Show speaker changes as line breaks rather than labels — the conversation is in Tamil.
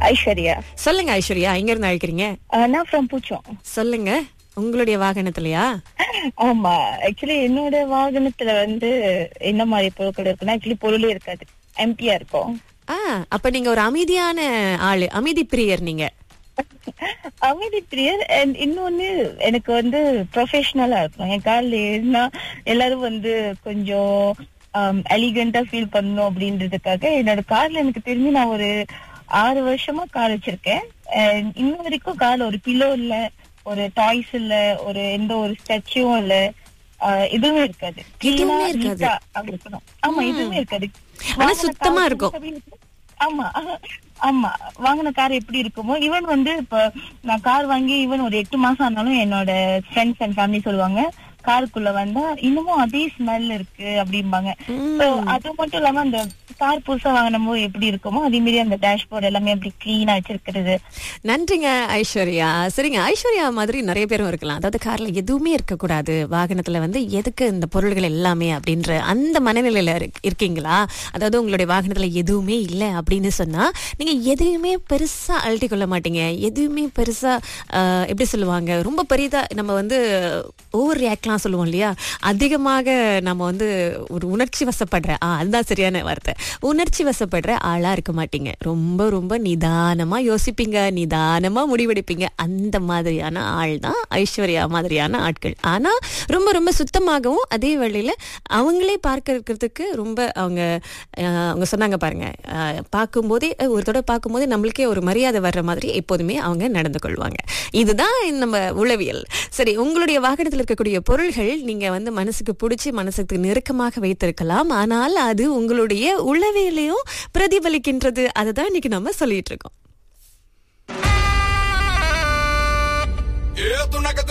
ஐஸ்வர்யா
சொல்லுங்க ஐஸ்வர்யா எங்க இருந்து அழைக்கிறீங்க
அஹ், நான் ஃப்ரம் பூச்சோம்
சொல்லுங்க உங்களுடைய வாகனத்திலயா
ஆமா ஆக்சுவலி என்னோட வாகனத்துல வந்து என்ன மாதிரி பொருட்கள் இருக்குன்னா ஆக்சுவலி பொருளே இருக்காது எம்டியா இருக்கும்
ஆ அப்ப நீங்க ஒரு அமைதியான ஆளு அமைதி பிரியர் நீங்க
அமைதி பிரியர் அண்ட் இன்னொன்னு எனக்கு வந்து ப்ரொஃபஷனலா இருக்கும் என் கார்ல ஏறினா எல்லாரும் வந்து கொஞ்சம் எலிகண்டா ஃபீல் பண்ணணும் அப்படின்றதுக்காக என்னோட கார்ல எனக்கு தெரிஞ்சு நான் ஒரு ஆறு வருஷமா கார் வச்சிருக்கேன் And இன்ன வரைக்கும் கார்ல ஒரு பிலோ இல்ல ஒரு டாய்ஸ் இல்ல ஒரு எந்த ஒரு ஸ்டாச்சுவும் இல்ல ஆஹ் எதுவுமே இருக்காது
எதுவுமே
Clean ஆ,
இருக்காது.
neat ஆ அப்படி இருக்கணும் ஆமா எதுவுமே இருக்காது
ஆனா
வாங்கின
சுத்தமா
car
இருக்கும்.
ஆமா ஆமா வாங்கின கார் எப்படி இருக்குமோ ஈவன் வந்து இப்ப நான் கார் வாங்கி ஈவன் ஒரு எட்டு மாசம் ஆனாலும் என்னோட ஃப்ரெண்ட்ஸ் அண்ட் ஃபேமிலி சொல்லுவாங்க காருக்குள்ள வந்தா இன்னமும் அதே ஸ்மெல் இருக்கு அப்படிம்பாங்க So, அது மட்டும் இல்லாம அந்த கார் புதுசா வாங்கின போது எப்படி இருக்குமோ அதே மாதிரி அந்த டேஷ்போர்ட் எல்லாமே அப்படி கிளீனா வச்சிருக்கிறது
நன்றிங்க ஐஸ்வர்யா சரிங்க ஐஸ்வர்யா மாதிரி நிறைய பேரும் இருக்கலாம் அதாவது கார்ல எதுவுமே இருக்கக்கூடாது வாகனத்துல வந்து எதுக்கு இந்த பொருள்கள் எல்லாமே அப்படின்ற அந்த மனநிலையில இருக்- இருக்கீங்களா அதாவது உங்களுடைய வாகனத்துல எதுவுமே இல்லை அப்படின்னு சொன்னா நீங்க எதையுமே பெருசா அழட்டி கொள்ள மாட்டீங்க எதுவுமே பெருசா ஆஹ், எப்படி சொல்லுவாங்க ரொம்ப பெரிதா நம்ம வந்து ஓவர் ரியாக்ட்லாம் சொல்லுவோம் இல்லையா அதிகமாக நம்ம வந்து ஒரு உணர்ச்சி வசப்படுற ஆ அதுதான் சரியான வார்த்தை உணர்ச்சி வசப்படுற ஆளா இருக்க மாட்டீங்க ரொம்ப ரொம்ப நிதானமா யோசிப்பீங்க நிதானமா முடிவெடுப்பீங்க அந்த மாதிரியான ஆள் தான் ஐஸ்வர்யா மாதிரியான ஆட்கள் ஆனா ரொம்ப ரொம்ப சுத்தமாகவும் அதே வேளையில அவங்களே பார்க்கறதுக்கு ரொம்ப அவங்க அஹ், அவங்க சொன்னாங்க பாருங்க அஹ், பார்க்கும்போதே அஹ், ஒரு தடவை பார்க்கும்போதே நம்மளுக்கே ஒரு மரியாதை வர்ற மாதிரி எப்போதுமே அவங்க நடந்து கொள்வாங்க இதுதான் நம்ம உளவியல் சரி உங்களுடைய வாகனத்தில் இருக்கக்கூடிய பொருள்கள் நீங்க வந்து மனசுக்கு பிடிச்சி மனசுக்கு நெருக்கமாக வைத்திருக்கலாம் ஆனால் அது உங்களுடைய உளவியலையும் பிரதிபலிக்கின்றது அதுதான் இன்னைக்கு நம்ம சொல்லிட்டு இருக்கோம்